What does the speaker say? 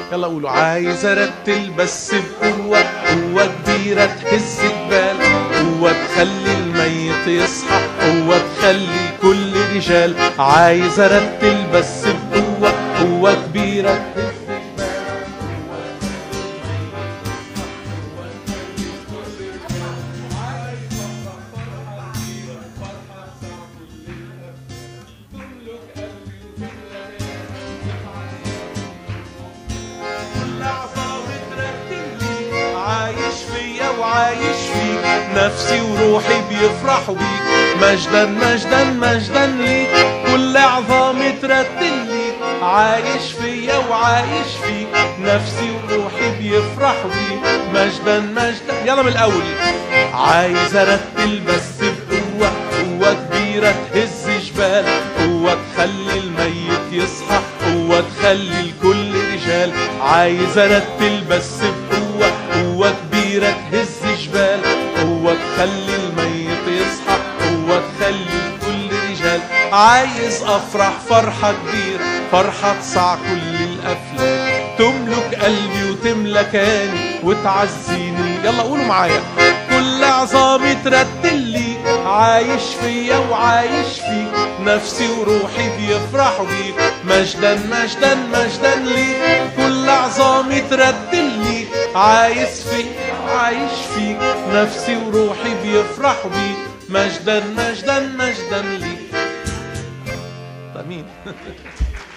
يلا قولوا عايز ارتل بس بقوة قوة كبيرة تهز جبال قوة تخلي الميت يصحى قوة تخلي كل رجال عايز ارتل بس بقوة قوة كبيرة تهز عايش فيا وعايش فيك نفسي وروحي بيفرحوا بيك مجدا مجدا مجدا ليك كل عظامي ترتل ليك عايش فيا وعايش فيك نفسي وروحي بيفرحوا بيك مجدا مجدا يلا من الاول عايز ارتل بس بقوة قوة كبيرة تهز جبال قوة تخلي الميت يصحى قوة تخلي الكل رجال عايز ارتل بس بقوة قوة كبيرة تهز جبال قوة تخلي الميت يصحى قوة تخلي الكل رجال عايز افرح فرحة كبيرة فرحة تصع كل الافلاك تملك قلبي وتملى كياني وتعزيني يلا قولوا معايا كل عظامي ترتل لي عايش فيا وعايش فيك نفسي وروحي بيفرحوا بيك مجدا مجدا مجدا ليك كل عظامي ترتل لي عايز فيك عايش فيك نفسي وروحي بيفرحوا بيك مجدا مجدا مجدا ليك امين